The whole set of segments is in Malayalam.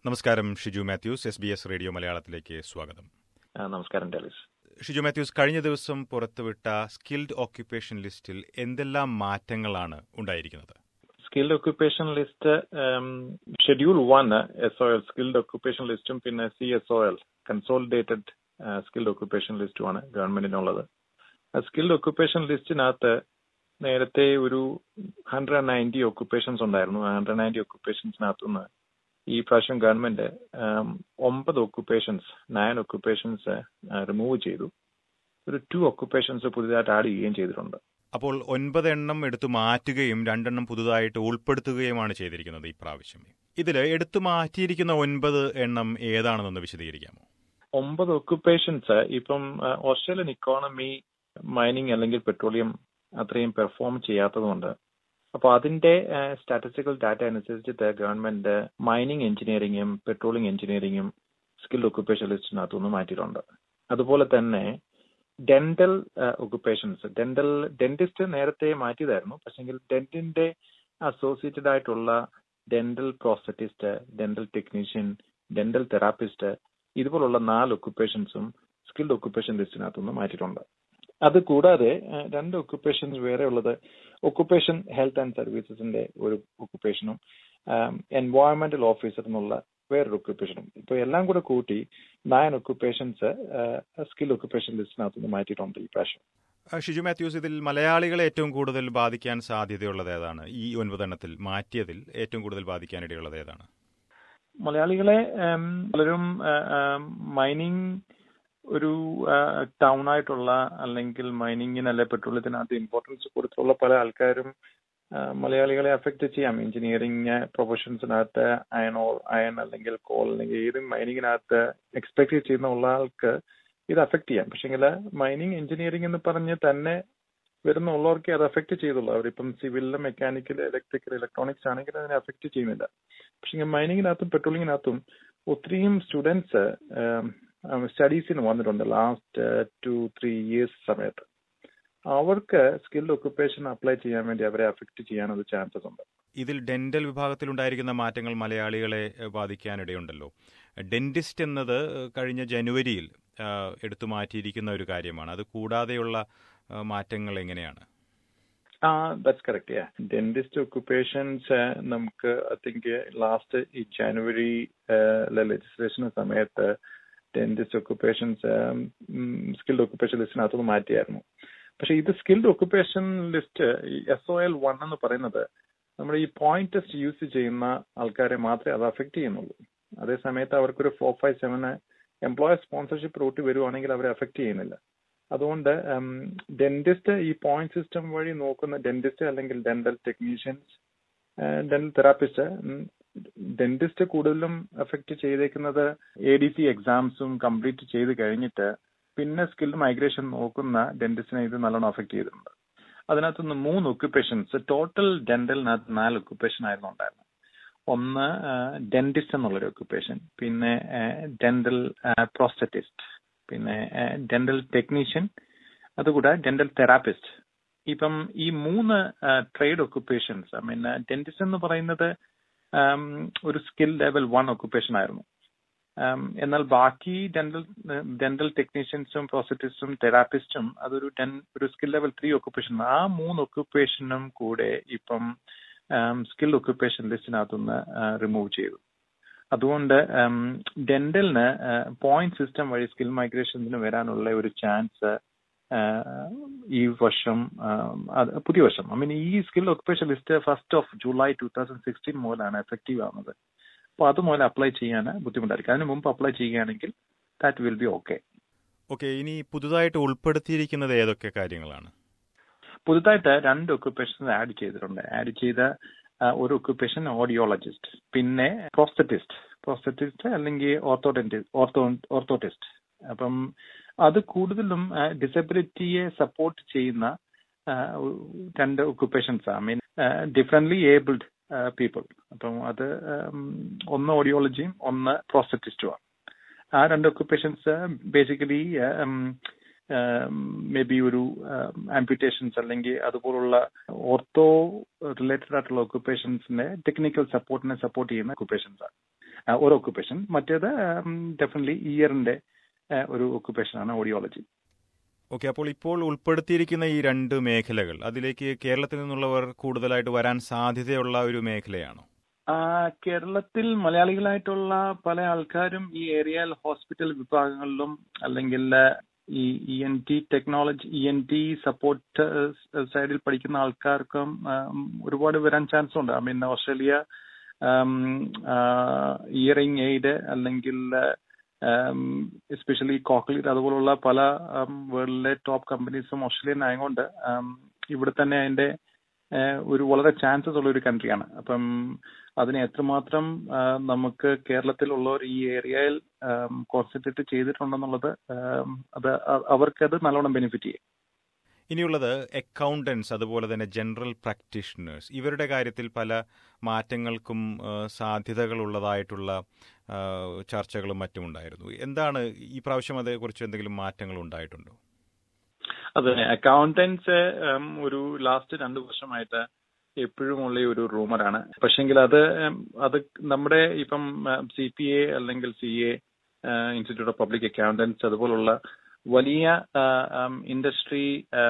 നമസ്കാരം Shiju Mathews S B S radio മലയാളത്തിലേക്ക് സ്വാഗതം ആ, നമസ്കാരം ഡെലിസ് ഷിജു മാത്യൂസ് കഴിഞ്ഞ ദിവസം പുറത്തുവിട്ട സ്കിൽഡ് ഓക്യുപ്പേഷൻ ലിസ്റ്റിൽ എന്തെല്ലാം മാറ്റങ്ങളാണ് ഉണ്ടായിരിക്കുന്നത് skilled occupation list schedule one S O L skilled occupation ലിസ്റ്റും പിന്നെ C S O L consolidated skilled occupation ലിസ്റ്റുമാണ് ഗവൺമെന്റിനുള്ളത് സ്കിൽഡ് ഒക്യുപ്പേഷൻ ലിസ്റ്റിനകത്ത് നേരത്തെ ഒരു ഹൺഡ്രഡ് നയൻറ്റി ഒക്യുപ്പേഷൻസ് ഉണ്ടായിരുന്നു ഹൺഡ്രഡ് നയൻറ്റി ഒക്യുപ്പേഷൻസിനകത്തുനിന്ന് ഈ പ്രാവശ്യം ഗവൺമെന്റ് ഉം, ഒമ്പത് ഒക്യുപ്പേഷൻസ് നയൻ ഒക്യുപ്പേഷൻസ് റിമൂവ് ചെയ്തു ഒരു ടു ഒക്യുപ്പേഷൻസ് പുതിയതായിട്ട് ആഡ് ചെയ്യുകയും ചെയ്തിട്ടുണ്ട് അപ്പോൾ ഒൻപത് എണ്ണം എടുത്തു മാറ്റുകയും രണ്ടെണ്ണം പുതുതായിട്ട് ഉൾപ്പെടുത്തുകയുമാണ് ചെയ്തിരിക്കുന്നത് ഈ പ്രാവശ്യം ഇതിൽ എടുത്തു മാറ്റിയിരിക്കുന്ന ഒൻപത് എണ്ണം ഏതാണെന്നൊന്ന് വിശദീകരിക്കാമോ ഒമ്പത് ഒക്യുപ്പേഷൻസ് ഇപ്പം ആ, ഓസ്ട്രേലിയൻ ഇക്കോണമി മൈനിങ് അല്ലെങ്കിൽ പെട്രോളിയം അത്രയും പെർഫോം ചെയ്യാത്തതുകൊണ്ട് അപ്പോൾ അതിന്റെ സ്റ്റാറ്റിസ്റ്റിക്കൽ ഡാറ്റ അനുസരിച്ചിട്ട് ഗവൺമെന്റ് മൈനിങ് എഞ്ചിനീയറിംഗും പെട്രോളിയം എഞ്ചിനീയറിംഗും സ്കിൽഡ് ഒക്യുപ്പേഷൻ ലിസ്റ്റിനകത്തുനിന്ന് മാറ്റിയിട്ടുണ്ട് അതുപോലെ തന്നെ ഡെന്റൽ ഒക്യുപ്പേഷൻസ് ഡെന്റൽ ഡെന്റിസ്റ്റ് നേരത്തെ മാറ്റിയതായിരുന്നു പക്ഷെങ്കിൽ ഡെന്റിന്റെ അസോസിയേറ്റഡ് ആയിട്ടുള്ള dental prosthetist dental technician dental therapist ഇതുപോലുള്ള നാല് ഒക്യുപ്പേഷൻസും സ്കിൽഡ് ഒക്യുപ്പേഷൻ ലിസ്റ്റിനകത്തുനിന്ന് മാറ്റിയിട്ടുണ്ട് അത് കൂടാതെ ആ, രണ്ട് ഒക്യുപ്പേഷൻസ് വേറെ ഉള്ളത് ഒക്യുപ്പേഷൻ ഹെൽത്ത് ആൻഡ് സർവീസസിന്റെ ഒരു ഒക്യുപ്പേഷനും എൻവയോൺമെന്റൽ ഓഫീസർ എന്നുള്ള വേറൊരു ഒക്യുപ്പേഷനും ഇപ്പൊ എല്ലാം കൂടെ കൂട്ടി നയൻ ഒക്യുപ്പേഷൻസ് സ്കിൽ ഒക്യുപ്പേഷൻ ലിസ്റ്റിനകത്തുനിന്ന് മാറ്റിയിട്ടുണ്ട് ഈ പ്രാവശ്യം ആ, ഷിജു മാത്യൂസ് ഇതിൽ മലയാളികളെ ഏറ്റവും കൂടുതൽ ബാധിക്കാൻ സാധ്യതയുള്ളത് ഏതാണ് ഈ ഒൻപതെണ്ണത്തിൽ മാറ്റിയതിൽ ഏറ്റവും കൂടുതൽ ബാധിക്കാനിടയുള്ളത് ഏതാണ് മലയാളികളെ ഉം, പലരും മൈനിങ് ഒരു ടൗൺ ആയിട്ടുള്ള അല്ലെങ്കിൽ മൈനിങ്ങിന് അല്ലെ പെട്രോളിയത്തിനകത്ത് ഇമ്പോർട്ടൻസ് കൊടുത്തുള്ള പല ആൾക്കാരും ആ, മലയാളികളെ അഫക്റ്റ് ചെയ്യാം എഞ്ചിനീയറിംഗ് പ്രൊഫഷൻസിനകത്ത് അയൺ ഓർ അയൺ അല്ലെങ്കിൽ കോൾ അല്ലെങ്കിൽ ഏത് മൈനിങ്ങിനകത്ത് എക്സ്പെക്ട് ചെയ്യുന്ന ഉള്ള ആൾക്ക് ഇത് അഫക്ട് ചെയ്യാം പക്ഷെങ്കിൽ മൈനിങ് എഞ്ചിനീയറിംഗ് എന്ന് പറഞ്ഞ് തന്നെ വരുന്ന ഉള്ളവർക്ക് അത് അഫക്ട് ചെയ്തുള്ളൂ അവരിപ്പം സിവിലിലും മെക്കാനിക്കൽ ഇലക്ട്രിക്കൽ ഇലക്ട്രോണിക്സ് ആണെങ്കിൽ അതിനെ അഫക്ട് ചെയ്യുന്നില്ല പക്ഷെ മൈനിങ്ങിനകത്തും പെട്രോളിങ്ങിനകത്തും ഒത്തിരിയും സ്റ്റുഡൻസ് സ്റ്റഡീസിന് വന്നിട്ടുണ്ട് ലാസ്റ്റ് ടു ത്രീ ഇയേഴ്സ് സമയത്ത് അവർക്ക് സ്കിൽഡ് ഒക്യുപ്പേഷൻ അപ്ലൈ ചെയ്യാൻ വേണ്ടി അവരെ അഫക്ട് ചെയ്യാനൊരു ചാൻസസ് ഉണ്ട് ഇതിൽ ഡെന്റൽ വിഭാഗത്തിൽ ഉണ്ടായിരിക്കുന്ന മാറ്റങ്ങൾ മലയാളികളെ ഏഹ്, ബാധിക്കാനിടയുണ്ടല്ലോ ഡെന്റിസ്റ്റ് എന്നത് ഏഹ്, കഴിഞ്ഞ ജനുവരിയിൽ ഏഹ്, എടുത്തു മാറ്റിയിരിക്കുന്ന ഒരു കാര്യമാണ് അത് കൂടാതെയുള്ള ഏഹ്, മാറ്റങ്ങൾ എങ്ങനെയാണ് ആ ദാറ്റ്സ് കറക്റ്റ് ഡെന്റിസ്റ്റ് ഒക്യുപ്പേഷൻസ് നമുക്ക് ഐ തിങ്ക് ലാസ്റ്റ് ഈ ജനുവരി ലെജിസ്ലേഷൻ സമയത്ത് ഡെന്റിസ്റ്റ് ഒക്യുപ്പേഷൻസ് സ്കിൽഡ് ഒക്യുപ്പേഷൻ ലിസ്റ്റിനകത്തുനിന്ന് മാറ്റിയായിരുന്നു പക്ഷെ ഇത് skilled occupation list S O L one എന്ന് പറയുന്നത് നമ്മുടെ ഈ പോയിന്റ് ടെസ്റ്റ് യൂസ് ചെയ്യുന്ന ആൾക്കാരെ മാത്രമേ അത് അഫക്ട് ചെയ്യുന്നുള്ളൂ അതേ സമയത്ത് അവർക്കൊരു four five seven employer sponsorship route വരുവാണെങ്കിൽ അവരെ അഫക്ട് ചെയ്യുന്നില്ല അതുകൊണ്ട് ഡെന്റിസ്റ്റ് ഈ പോയിന്റ് സിസ്റ്റം വഴി നോക്കുന്ന ഡെന്റിസ്റ്റ് അല്ലെങ്കിൽ dental technicians dental therapist dentist കൂടുതലും എഫക്ട് ചെയ്തേക്കുന്നത് എ ഡി സി എക്സാംസും കംപ്ലീറ്റ് ചെയ്ത് കഴിഞ്ഞിട്ട് പിന്നെ സ്കിൽഡ് മൈഗ്രേഷൻ നോക്കുന്ന ഡെന്റിസ്റ്റിനെ ഇത് നല്ലോണം അഫക്ട് ചെയ്തിട്ടുണ്ട് അതിനകത്തുനിന്ന് മൂന്ന് ഒക്യുപ്പേഷൻസ് ടോട്ടൽ ഡെന്റലിനകത്ത് നാല് ഒക്യുപ്പേഷൻ ആയിരുന്നു ഉണ്ടായിരുന്നത് ഒന്ന് ഡെന്റിസ്റ്റ് എന്നുള്ളൊരു ഒക്യുപ്പേഷൻ പിന്നെ ഡെന്റൽ പ്രോസ്റ്ററ്റിസ്റ്റ് പിന്നെ ഡെന്റൽ ടെക്നീഷ്യൻ അതുകൂടാതെ ഡെന്റൽ തെറാപ്പിസ്റ്റ് ഇപ്പം ഈ മൂന്ന് trade occupations I mean dentist എന്ന് പറയുന്നത് ഉം, ഒരു സ്കിൽ ലെവൽ വൺ ഒക്യുപ്പേഷൻ ആയിരുന്നു ഉം, എന്നാൽ ബാക്കി ഡെന്റൽ ഡെന്റൽ ടെക്നീഷ്യൻസും പ്രോസ്റ്ററ്റിസ്റ്റും തെറാപ്പിസ്റ്റും അതൊരു ഡെൻ ഒരു സ്കിൽ ലെവൽ ത്രീ ഒക്യുപ്പേഷൻ ആ മൂന്ന് ഒക്യുപ്പേഷനും കൂടെ ഇപ്പം സ്കിൽ ഒക്യുപ്പേഷൻ ലിസ്റ്റിനകത്തുനിന്ന് റിമൂവ് ചെയ്തു അതുകൊണ്ട് ഡെന്റലിന് പോയിന്റ് സിസ്റ്റം വഴി സ്കിൽ മൈഗ്രേഷൻസിന് വരാനുള്ള ഒരു ചാൻസ് ഈ വർഷം ഉം, അത് പുതിയ വർഷം ഐ മീൻ ഈ skill occupation list first of July two thousand sixteen മുതലാണ് എഫക്റ്റീവ് ആവുന്നത് അപ്പോൾ അത് മുതൽ അപ്ലൈ ചെയ്യാൻ ബുദ്ധിമുട്ടായിരിക്കും അതിന് മുമ്പ് അപ്ലൈ ചെയ്യുകയാണെങ്കിൽ that will be okay okay ഇനി പുതുതായിട്ട് ഉൾപ്പെടുത്തിയിരിക്കുന്നത് ഏതൊക്കെ കാര്യങ്ങളാണ് പുതുതായിട്ട് രണ്ട് ഒക്യുപ്പേഷൻസ് ആഡ് ചെയ്തിട്ടുണ്ട് ആഡ് ചെയ്ത ആ, ഒരു ഒക്യുപ്പേഷൻ ഓഡിയോളജിസ്റ്റ് പിന്നെ പ്രോസ്റ്ററ്റിസ്റ്റ് പ്രോസ്റ്ററ്റിസ്റ്റ് അല്ലെങ്കിൽ ഓർത്തോഡെന്റി ഓർത്തോ ഓർത്തോട്ടിസ്റ്റ് അപ്പം അത് കൂടുതലും ഡിസബിലിറ്റിയെ സപ്പോർട്ട് ചെയ്യുന്ന ആ, ഒരു- രണ്ട് ഒക്യുപ്പേഷൻസ് I mean differently abled people അപ്പം അത് ഉം, ഒന്ന് ഓഡിയോളജിയും ഒന്ന് പ്രോസ്റ്ററ്റിസ്റ്റുമാണ് ആ രണ്ട് ഒക്യുപ്പേഷൻസ് ബേസിക്കലി മേ ബി ഒരു ആംപ്യൂട്ടേഷൻസ് അല്ലെങ്കിൽ അതുപോലുള്ള ഓർത്തോ റിലേറ്റഡ് ആയിട്ടുള്ള ഒക്യുപ്പേഷൻസിന്റെ ടെക്നിക്കൽ സപ്പോർട്ടിനെ സപ്പോർട്ട് ചെയ്യുന്ന ഒക്യുപ്പേഷൻസ് ആണ് ഒരു ഒക്കുപേഷൻ മറ്റേത് ഡെഫിനറ്റ്ലി ഇയറിന്റെ ഒരു ഒക്കുപേഷൻ ആണ് ഓഡിയോളജി ഓക്കെ അപ്പോൾ ഇപ്പോൾ ഉൾപ്പെടുത്തിയിരിക്കുന്ന ഈ രണ്ട് മേഖലകൾ അതിലേക്ക് കേരളത്തിൽ നിന്നുള്ളവർ കൂടുതലായിട്ട് വരാൻ സാധ്യതയുള്ള ഒരു മേഖലയാണോ കേരളത്തിൽ മലയാളികളായിട്ടുള്ള പല ആൾക്കാരും ഈ ഏരിയയിൽ ഹോസ്പിറ്റൽ വിഭാഗങ്ങളിലും അല്ലെങ്കിൽ ഈ E N T technology E N T support സൈഡിൽ പഠിക്കുന്ന ആൾക്കാർക്കും ഒരുപാട് വരാൻ ചാൻസ് ഉണ്ട് I mean Australia hearing aid അല്ലെങ്കിൽ എസ്പെഷ്യലി കോക്ലിറ്റ് അതുപോലുള്ള പല വേൾഡിലെ ടോപ്പ് കമ്പനീസും ഓസ്ട്രേലിയൻ ആയതുകൊണ്ട് ഇവിടെ തന്നെ അതിന്റെ ഒരു വളരെ ചാൻസസ് ഉള്ള ഒരു കൺട്രിയാണ് അപ്പം അതിനെ എത്രമാത്രം നമുക്ക് കേരളത്തിലുള്ളവർ ഈ ഏരിയയിൽ കോൺസെൻട്രേറ്റ് ചെയ്തിട്ടുണ്ടെന്നുള്ളത് അത് അവർക്കത് നല്ലോണം ബെനിഫിറ്റ് ചെയ്യും ഇനിയുള്ളത് അക്കൗണ്ടൻസ് അതുപോലെ തന്നെ ജനറൽ പ്രാക്ടീഷണേഴ്സ് ഇവരുടെ കാര്യത്തിൽ പല മാറ്റങ്ങൾക്കും സാധ്യതകളുള്ളതായിട്ടുള്ള ചർച്ചകളും മറ്റും ഉണ്ടായിരുന്നു എന്താണ് ഈ പ്രാവശ്യം അതേക്കുറിച്ച് എന്തെങ്കിലും മാറ്റങ്ങൾ ഉണ്ടായിട്ടുണ്ടോ അതെ അക്കൗണ്ടൻസ് ഒരു ലാസ്റ്റ് രണ്ടു വർഷമായിട്ട് എപ്പോഴും ഉള്ള ഒരു റൂമറാണ് പക്ഷെങ്കിൽ അത് അത് നമ്മുടെ ഇപ്പം സി പി എ അല്ലെങ്കിൽ C A institute of public accountants അതുപോലുള്ള വലിയ ഇൻഡസ്ട്രി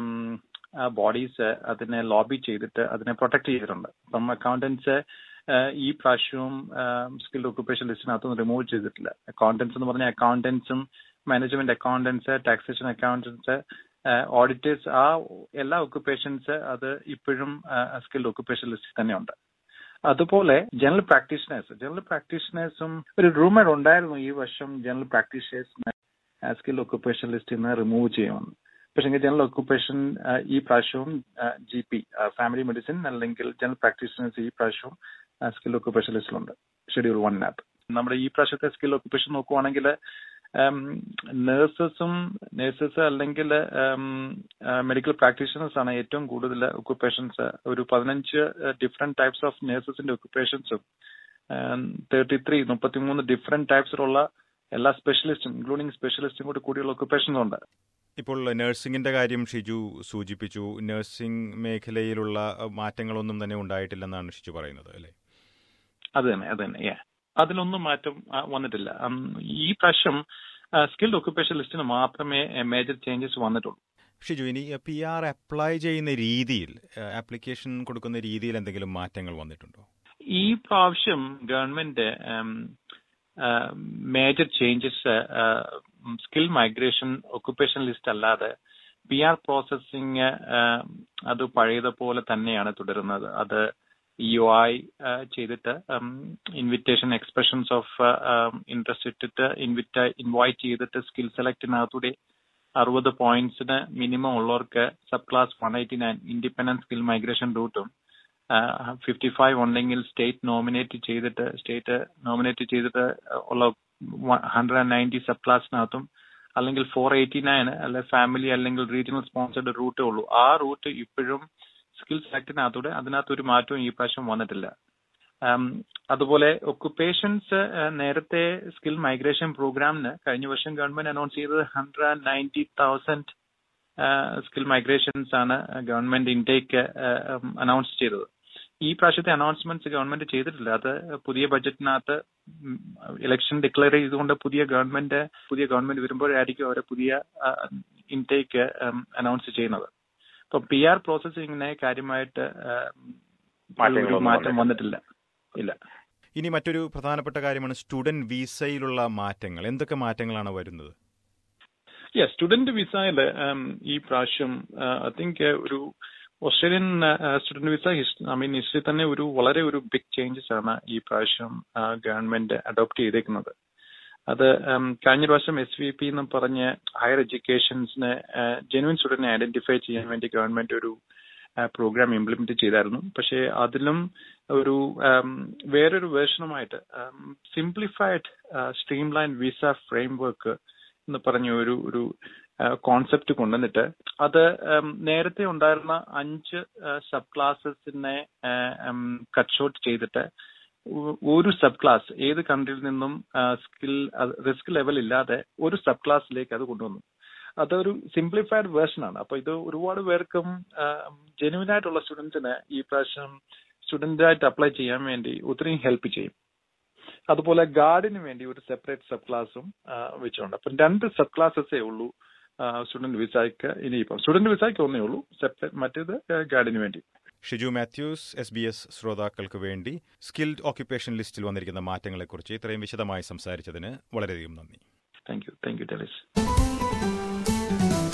ബോഡീസ് അതിനെ ലോബി ചെയ്തിട്ട് അതിനെ പ്രൊട്ടക്ട് ചെയ്തിട്ടുണ്ട് അപ്പം അക്കൗണ്ടൻസ് ഈ പ്രാവശ്യവും സ്കിൽഡ് ഒക്കുപേഷൻ ലിസ്റ്റിനകത്തൊന്നും റിമൂവ് ചെയ്തിട്ടില്ല അക്കൗണ്ടൻസ് എന്ന് പറഞ്ഞാൽ അക്കൗണ്ടൻസും management accountants taxation accountants auditors ആ എല്ലാ ഒക്കുപേഷൻസ് അത് ഇപ്പോഴും സ്കിൽഡ് ഒക്കുപേഷൻ ലിസ്റ്റിൽ തന്നെയുണ്ട് അതുപോലെ ജനറൽ പ്രാക്ടീഷണേഴ്സ് ജനറൽ പ്രാക്ടീഷണേഴ്സും ഒരു റൂമർ ഉണ്ടായിരുന്നു ഈ വർഷം ജനറൽ പ്രാക്ടീഷണേഴ്സിനെ സ്കിൽ ഒക്കുപേഷൻ ലിസ്റ്റിൽ നിന്ന് റിമൂവ് ചെയ്യുമെന്ന് പക്ഷേ ജനറൽ ഒക്കുപേഷൻ ഈ പ്രാവശ്യവും ജി പി ഫാമിലി മെഡിസിൻ അല്ലെങ്കിൽ ജനറൽ പ്രാക്ടീഷണേഴ്സ് ഈ പ്രാവശ്യവും സ്കിൽ ഒക്കുപേഷൻ ലിസ്റ്റിലുണ്ട് ഷെഡ്യൂൾ വണ്ണിനകത്ത് നമ്മുടെ ഈ പ്രാവശ്യത്തെ സ്കിൽ ഒക്കുപേഷൻ നോക്കുവാണെങ്കിൽ നേഴ്സസും നേഴ്സസ് അല്ലെങ്കിൽ മെഡിക്കൽ പ്രാക്ടീഷണേഴ്സ് ആണ് ഏറ്റവും കൂടുതൽ ഒക്കുപേഷൻസ് ഒരു പതിനഞ്ച് ഡിഫറെന്റ് ടൈപ്സ് ഓഫ് നേഴ്സസിന്റെ ഒക്കുപേഷൻസും തേർട്ടി ത്രീ മുപ്പത്തിമൂന്ന് ഡിഫറെന്റ് ടൈപ്സിലുള്ള എല്ലാ സ്പെഷ്യലിസ്റ്റും ഇൻക്ലൂഡിംഗ് സ്പെഷ്യലിസ്റ്റും കൂടി കൂടിയുള്ള ഒക്കുപേഷൻസ് ഉണ്ട് ഇപ്പോൾ നഴ്സിംഗിന്റെ കാര്യം ഷിജു സൂചിപ്പിച്ചു നഴ്സിംഗ് മേഖലയിലുള്ള മാറ്റങ്ങളൊന്നും തന്നെ ഉണ്ടായിട്ടില്ലെന്നാണ് ഷിജു പറയുന്നത് അല്ലേ അത് തന്നെ അത് തന്നെ അതിലൊന്നും മാറ്റം വന്നിട്ടില്ല ഈ പ്രാവശ്യം സ്കിൽഡ് ഒക്കുപേഷൻ ലിസ്റ്റിന് മാത്രമേ മേജർ ചേഞ്ചസ് വന്നിട്ടുള്ളൂ ഷിജു ഇനി പി ആർ അപ്ലൈ ചെയ്യുന്ന രീതിയിൽ ആപ്ലിക്കേഷൻ കൊടുക്കുന്ന രീതിയിൽ എന്തെങ്കിലും മാറ്റങ്ങൾ വന്നിട്ടുണ്ടോ ഈ പ്രാവശ്യം government major changes skill migration occupation list അല്ലാതെ പി ആർ പ്രോസസ്സിംഗ് അത് പഴയതുപോലെ തന്നെയാണ് തുടരുന്നത് അത് യു ഐ ചെയ്തിട്ട് ഇൻവിറ്റേഷൻ എക്സ്പ്രഷൻസ് ഓഫ് ഇൻട്രസ്റ്റ് ഇട്ടിട്ട് ഇൻവിറ്റ ഇൻവൈറ്റ് ചെയ്തിട്ട് സ്കിൽ സെലക്ടിനകത്തൂടെ അറുപത് പോയിന്റ്സിന് മിനിമം ഉള്ളവർക്ക് sub class one eighty nine independent skill migration റൂട്ടും ഫിഫ്റ്റി ഫൈവ് ഉണ്ടെങ്കിൽ സ്റ്റേറ്റ് നോമിനേറ്റ് ചെയ്തിട്ട് സ്റ്റേറ്റ് നോമിനേറ്റ് ചെയ്തിട്ട് ഉള്ള ഹൺഡ്രഡ് ആൻഡ് നയൻറ്റി സബ് ക്ലാസ്സിനകത്തും അല്ലെങ്കിൽ ഫോർ എയ്റ്റി നയൻ അല്ലെ ഫാമിലി അല്ലെങ്കിൽ റീജിയണൽ സ്പോൺസർഡ് റൂട്ടേ ഉള്ളൂ ആ റൂട്ട് ഇപ്പോഴും സ്കിൽ സെലക്ടിനകത്തൂടെ അതിനകത്ത് ഒരു മാറ്റവും ഈ പ്രാവശ്യം വന്നിട്ടില്ല അതുപോലെ ഒക്കുപേഷൻസ് നേരത്തെ സ്കിൽ മൈഗ്രേഷൻ പ്രോഗ്രാമിന് കഴിഞ്ഞ വർഷം ഗവൺമെന്റ് അനൗൺസ് ചെയ്തത് hundred and ninety thousand skill migrations ആണ് ഗവൺമെന്റ് ഇൻടേക്ക് അനൗൺസ് ചെയ്തത് ഈ പ്രാവശ്യത്തെ അനൗൺസ്മെന്റ്സ് ഗവൺമെന്റ് ചെയ്തിട്ടില്ല അത് പുതിയ ബജറ്റിനകത്ത് ഇലക്ഷൻ ഡിക്ലെയർ ചെയ്തുകൊണ്ട് പുതിയ ഗവൺമെന്റ് പുതിയ ഗവൺമെന്റ് വരുമ്പോഴായിരിക്കും അവരെ പുതിയ ഇൻടേക്ക് അനൗൺസ് ചെയ്യുന്നത് ഇപ്പൊ പി ആർ പ്രോസസ്സിങ്ങിനെ കാര്യമായിട്ട് മാറ്റം വന്നിട്ടില്ല ഇല്ല ഇനി മറ്റൊരു പ്രധാനപ്പെട്ട കാര്യമാണ് സ്റ്റുഡന്റ് വിസയിലുള്ള മാറ്റങ്ങൾ എന്തൊക്കെ മാറ്റങ്ങളാണ് വരുന്നത് സ്റ്റുഡന്റ് വിസയിൽ ഈ പ്രാവശ്യം ഐ തിങ്ക് ഒരു Australian student visa I mean history തന്നെ ഒരു വളരെ ഒരു ബിഗ് ചേഞ്ചസ് ആണ് ഈ പ്രാവശ്യം ഗവൺമെന്റ് അഡോപ്റ്റ് ചെയ്തേക്കുന്നത് അത് കഴിഞ്ഞ പ്രാവശ്യം എസ് വി പി എന്ന് പറഞ്ഞ് ഹയർ എഡ്യൂക്കേഷൻസിന് ജെനുവിൻ സ്റ്റുഡന്റിനെ ഐഡന്റിഫൈ ചെയ്യാൻ വേണ്ടി ഗവൺമെന്റ് ഒരു പ്രോഗ്രാം ഇംപ്ലിമെന്റ് ചെയ്തായിരുന്നു പക്ഷേ അതിലും ഒരു വേറൊരു വേർഷനുമായിട്ട് simplified streamline visa framework എന്ന് പറഞ്ഞ ഒരു ഒരു കോൺസെപ്റ്റ് കൊണ്ടുവന്നിട്ട് അത് നേരത്തെ ഉണ്ടായിരുന്ന അഞ്ച് സബ് ക്ലാസ്സസിനെ കട്ട് ഷോട്ട് ചെയ്തിട്ട് ഒരു സബ് ക്ലാസ് ഏത് കൺട്രിയിൽ നിന്നും സ്കിൽ റിസ്ക് ലെവൽ ഇല്ലാതെ ഒരു സബ് ക്ലാസ്സിലേക്ക് അത് കൊണ്ടുവന്നു അതൊരു സിംപ്ലിഫൈഡ് വേർഷൻ ആണ് അപ്പൊ ഇത് ഒരുപാട് പേർക്കും ജെനുവിൻ ആയിട്ടുള്ള സ്റ്റുഡൻസിന് ഈ പ്രാവശ്യം സ്റ്റുഡന്റ് ആയിട്ട് അപ്ലൈ ചെയ്യാൻ വേണ്ടി ഒത്തിരി ഹെൽപ്പ് ചെയ്യും അതുപോലെ ഗാർഡിന് വേണ്ടി ഒരു സെപ്പറേറ്റ് സബ് ക്ലാസ്സും വെച്ചിട്ടുണ്ട് അപ്പം രണ്ട് സബ് ക്ലാസ്സസേ ഉള്ളൂ സ്റ്റുഡന്റ് വിസയ്ക്ക് ഇനിയിപ്പം സ്റ്റുഡന്റ് വിസയ്ക്ക് ഒന്നേ ഉള്ളൂ സെപ്പറേറ്റ് മറ്റേത് ഗാർഡിന് വേണ്ടി Shiju Mathews S B S ശ്രോതാക്കൾക്ക് വേണ്ടി സ്കിൽഡ് ഓക്യുപ്പേഷൻ ലിസ്റ്റിൽ വന്നിരിക്കുന്ന മാറ്റങ്ങളെക്കുറിച്ച് ഇത്രയും വിശദമായി സംസാരിച്ചതിന് വളരെയധികം നന്ദി thank you thank you Tellis